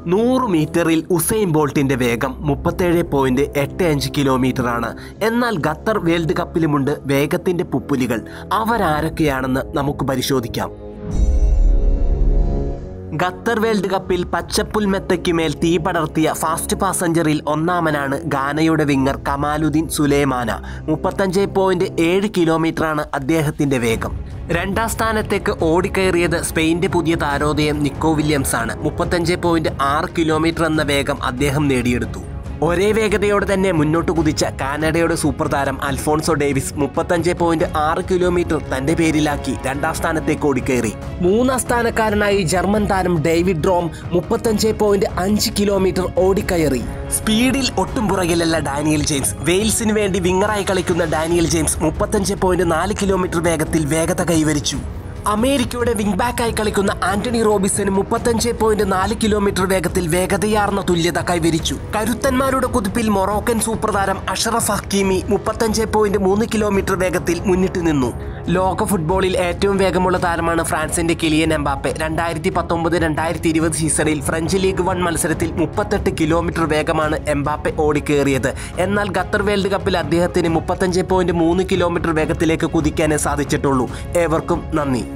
നൂറ് മീറ്ററിൽ ഉസൈൻ ബോൾട്ടിന്റെ വേഗം മുപ്പത്തേഴ് പോയിന്റ് എട്ട് അഞ്ച് കിലോമീറ്റർ ആണ് എന്നാൽ ഖത്തർ വേൾഡ് കപ്പിലുമുണ്ട് വേഗത്തിന്റെ പുപ്പുലികൾ അവരാരൊക്കെയാണെന്ന് നമുക്ക് പരിശോധിക്കാം ഖത്തർ വേൾഡ് കപ്പിൽ പച്ചപ്പുൽ മെത്തയ്ക്കുമേൽ തീ പടർത്തിയ ഫാസ്റ്റ് പാസഞ്ചറിൽ ഒന്നാമനാണ് ഗാനയുടെ വിങ്ങർ കമാലുദ്ദീൻ സുലൈമാന മുപ്പത്തഞ്ച് പോയിന്റ് ഏഴ് കിലോമീറ്ററാണ് അദ്ദേഹത്തിന്റെ വേഗം രണ്ടാം സ്ഥാനത്തേക്ക് ഓടിക്കയറിയത് സ്പെയിന്റെ പുതിയ താരോദയം നിക്കോ വില്യംസ് ആണ് മുപ്പത്തഞ്ച് പോയിന്റ് ആറ് കിലോമീറ്റർ എന്ന വേഗം അദ്ദേഹം നേടിയെടുത്തു ഒരേ വേഗതയോടെ തന്നെ മുന്നോട്ട് കുതിച്ച കാനഡയുടെ സൂപ്പർ താരം അൽഫോൺസോ ഡേവിസ് മുപ്പത്തഞ്ച് പോയിന്റ് ആറ് കിലോമീറ്റർ തന്റെ പേരിലാക്കി രണ്ടാം സ്ഥാനത്തേക്ക് ഓടിക്കയറി മൂന്നാം സ്ഥാനക്കാരനായി ജർമ്മൻ താരം ഡേവിഡ് റോം മുപ്പത്തഞ്ച് പോയിന്റ് അഞ്ച് കിലോമീറ്റർ ഓടിക്കയറി സ്പീഡിൽ ഒട്ടും പുറകിലല്ല ഡാനിയൽ ജെയിംസ് വെയിൽസിന് വേണ്ടി വിങ്ങറായി കളിക്കുന്ന ഡാനിയൽ ജെയിംസ് മുപ്പത്തഞ്ച് പോയിന്റ് നാല് കിലോമീറ്റർ വേഗത്തിൽ വേഗത കൈവരിച്ചു അമേരിക്കയുടെ വിംഗ് ബാക്കായി കളിക്കുന്ന ആന്റണി റോബിസന് മുപ്പത്തഞ്ച് പോയിന്റ് നാല് കിലോമീറ്റർ വേഗത്തിൽ വേഗതയാർന്ന തുല്യത കൈവരിച്ചു കരുത്തന്മാരുടെ കുതിപ്പിൽ മൊറോക്കൻ സൂപ്പർ താരം അഷറഫ് ഹക്കീമി മുപ്പത്തഞ്ച് പോയിന്റ് മൂന്ന് കിലോമീറ്റർ വേഗത്തിൽ മുന്നിട്ട് നിന്നു ലോക ഫുട്ബോളിൽ ഏറ്റവും വേഗമുള്ള താരമാണ് ഫ്രാൻസിന്റെ കിലിയൻ എംബാപ്പെ രണ്ടായിരത്തി പത്തൊമ്പത് രണ്ടായിരത്തി ഇരുപത് സീസണിൽ ഫ്രഞ്ച് ലീഗ് വൺ മത്സരത്തിൽ മുപ്പത്തെട്ട് കിലോമീറ്റർ വേഗമാണ് എംബാപ്പെ ഓടിക്കേറിയത് എന്നാൽ ഖത്തർ വേൾഡ് കപ്പിൽ അദ്ദേഹത്തിന് മുപ്പത്തഞ്ച് പോയിന്റ് മൂന്ന് കിലോമീറ്റർ വേഗത്തിലേക്ക് കുതിക്കാനേ സാധിച്ചിട്ടുള്ളൂ ഏവർക്കും നന്ദി